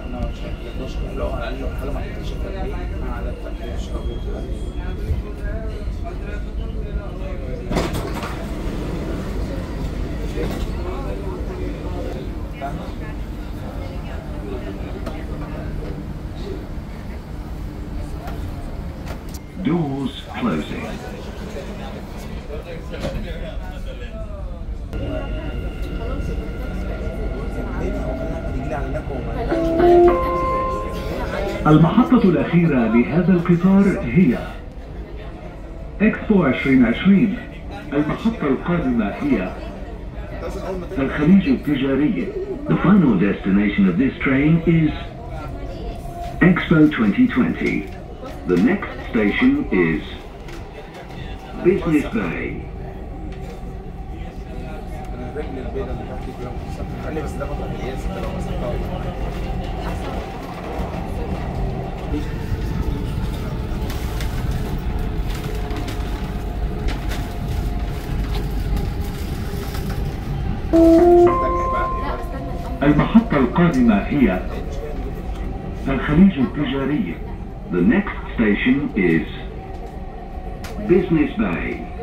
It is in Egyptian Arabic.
انا مش هتلاقيش لو على الاقل لو حاجه ما حطيتش التدريب مع على التفتيش او Doors closing. المحطة الأخيرة لهذا القطار هي إكسبو 2020 المحطة القادمة هي الخليج التجاري The final destination of this train is Expo 2020 The next station is Business Bay الرجل البيضاء اللي تحت دي كلها بتتسمى. قال لي بس ده بطل القياس ده لو مسكتها المحطة القادمة هي الخليج التجاري The next station is Business Bay